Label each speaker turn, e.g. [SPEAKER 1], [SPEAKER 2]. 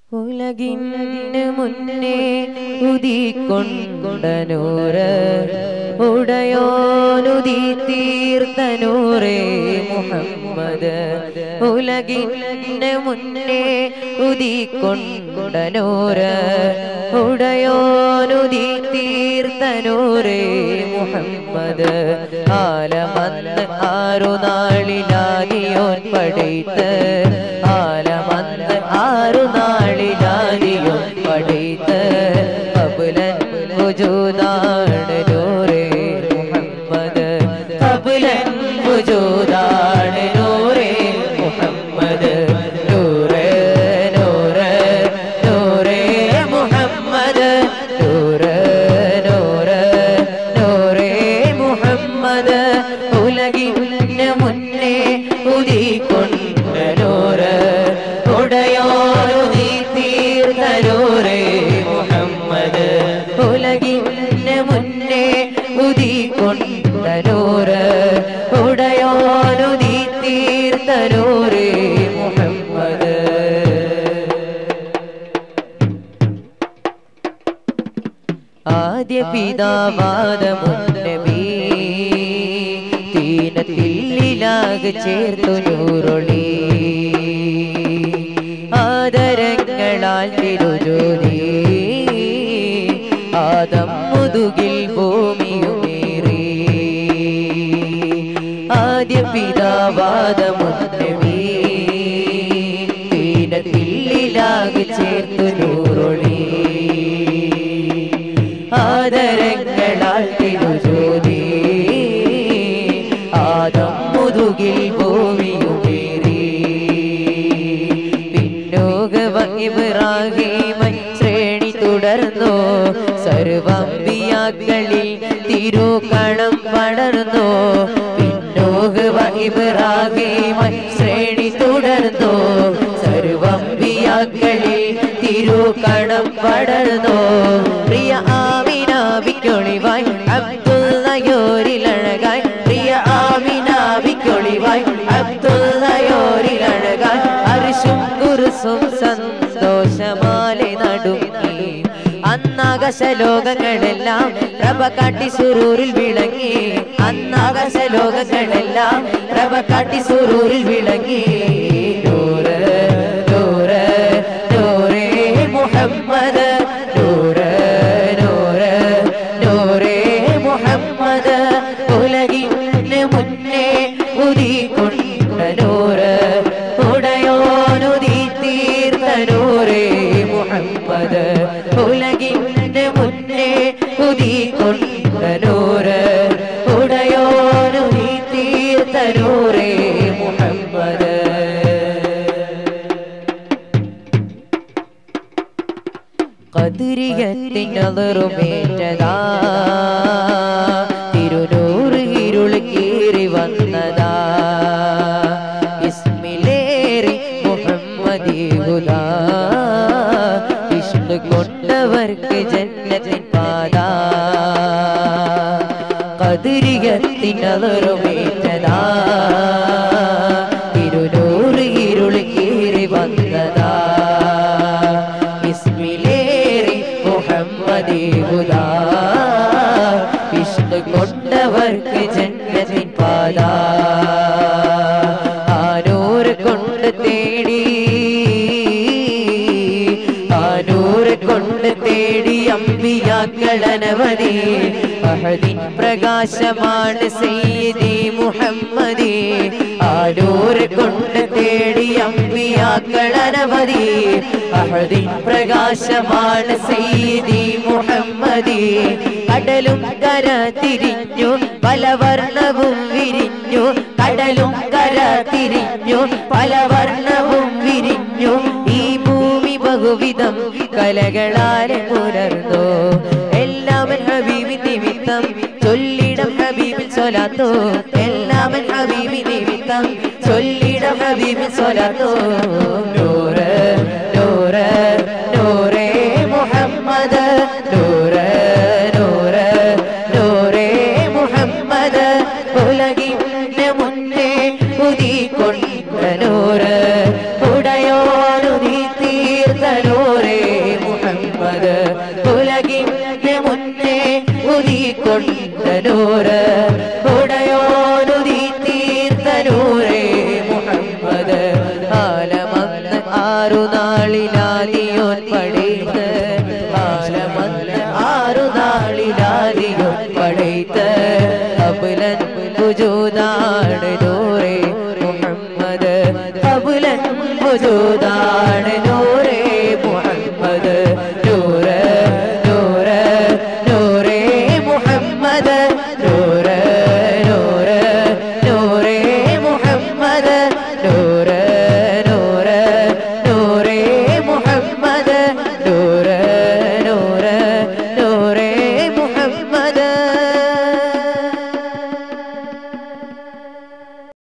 [SPEAKER 1] ഉലകിന് മുന്നേ ഉദിക്കൊണ്ട നൂറ് ഉടയോനുദി തീർത്ത നൂറേ മുഹമ്മദ് ഉലകിന് മുന്നേ ഉദിക്കൊണ്ട നൂറ് ഉടയോനുദി തീർത്ത നൂറേ മുഹമ്മദ് ആലമന്ന് ആറു നാളിലാദിയോൻ പടൈത്ത് ആലമന്ന് ആറു നാളിലാദിയോൻ പടൈത്ത് കബുലൻ വജൂദാണ് നൂറേ മുഹമ്മദ് കബുലൻ വജൂദാണ് നൂറേ മുഹമ്മദ് നൂറേ നൂറേ നൂറേ മുഹമ്മദ് നൂറേ നൂറേ നൂറേ മുഹമ്മദ് ഉലകിന് മുന്നേ ഉദിക്കൊണ്ട നൂറ് ഉടയോരുതി തീർത്ത നൂറേ മുഹമ്മദ് ഉലകിന് മുന്നേ ഉദിക്കൊണ്ട നൂറ് ഉടയോരുതി തീർത്ത നൂറേ മുഹമ്മദ് ആദ്യ പിതാവാദമുന്നബി തീനത്തില്ലാകെ ചേർത്തു നൂറൊളി ആദരങ്ങളാൽ തിരുജോതി ആദം മുതുകിൽ ഭൂമിയുമേറി ആദ്യ പിതാവാദമുന്നബി തീനത്തില്ലാകെ ചേർത്തു നൂറൊളി ആദരങ്ങളാൽ തിരുജോതി ആദം മുതുകിൽ ഭൂമിയുമേറി പിന്നോക ഇബ്രാഹിമൻ ശ്രേണി തുടർന്നു സർവംബിയാക്കളിൽ തിരുകണം പടർന്നു പിന്നോക ഇബ്രാഹിമൻ ശ്രേണി തുടർന്നു സർവംബിയാക്കളിൽ തിരുകണം പടർന്നു പ്രിയ ആമിന വിക്കൊളിവായി അബ്ദുള്ളയോരിലഴകായി പ്രിയ ആമിന വിക്കൊളിവായി അബ്ദുള്ളയോരിലഴകായി അരിശും കുറുസും സന്തോഷമാലെ നടുങ്ങി അന്നാകാശ ലോകങ്ങളെല്ലാം പ്രഭ കാട്ടി സുരൂരിൽ വിളങ്ങി അന്നാകാശ ലോകങ്ങളെല്ലാം പ്രഭ കാട്ടി സുരൂരിൽ വിളങ്ങി നൂറ് നൂറ് നൂറേ മുഹമ്മദ് നൂറ് നൂറ് നൂറേ മുഹമ്മദ് ഉലകിന് മുന്നേ ഉദിക്കൊണ്ട നൂറ് ഉടയോനുദി തീർത്ത നൂറേ മുഹമ്മദ് ഉലകിന് മുന്നേ ഉദിക്കൊണ്ട നൂറ് ഉടയോനുദി തീർത്ത നൂറേ മുഹമ്മദ് കതിരിയത്തിനറുമേറ്റതാ തിരുനൂറ് ഇരുൾ കീറി വന്നതാ ഇസ്മിലേറി മുഹമ്മദീഹുദാ വിഷ്ണു കൊണ്ടവർക്ക് ജന്നത്തിൻ പാത കതിരിയത്തിനറുമേറ്റതാ തിരുനൂറ് ഇരുൾ കീറി വന്നതാ ഇസ്മിലേറി മുഹമ്മദീഹുദാ വിഷ്ണു കൊണ്ടവർക്ക് ജന്മത്തിൻ പാത ആനൂറ് കൊണ്ട് തേടി ആനൂറ് കൊണ്ട് തേടി അമ്പിയാക്കളനവധി അഹദിൻ പ്രകാശമാണ് സയ്യിദി മുഹമ്മദി ആനൂറ് കൊണ്ട് തേടി അമ്പിയാക്കളനവധി അഹദിൻ പ്രകാശമാണ് സയ്യിദി മുഹമ്മദി കടലും കര തിരിഞ്ഞു പല വർണ്ണവും വിരിഞ്ഞു കടലും കര തിരിഞ്ഞു പല വർണ്ണവും വിരിഞ്ഞു ഈ ഭൂമി ബഹുവിധം കലകളാലെ പുലർന്നു എല്ലാവൻ ഹബീബി നിമിത്തം ചൊല്ലിടം ഹബീബിൽ സ്വലാത്തോ എല്ലാവൻ ഹബീബി നിമിത്തം ചൊല്ലിടം ഹബീബിൽ സ്വലാത്തോ നൂറ് നൂറ് നൂറേ മുഹമ്മദ് നൂറ് നൂറ് നൂറേ മുഹമ്മദ് ഉലകിന് മുന്നേ ഉദിക്കൊണ്ട നൂറ് ഉടയോനുദി തീർത്ത നൂറ് നൂറേ മുഹമ്മദ് ആലമന്ന് ആറു നാളിലാദിയോൻ പടൈത്ത് ആലമന്ന് ആറു നാളിലാദിയോൻ പടൈത്ത് അബുലൻ വജൂദാണ് നൂറേ മുഹമ്മദ് അബുലൻ വജൂദാണ് നൂറേ മുഹമ്മദ് നൂറ് നൂറ് നൂറേ മുഹമ്മദ് നൂറ് നൂറ് നൂറേ മുഹമ്മദ് നൂറ്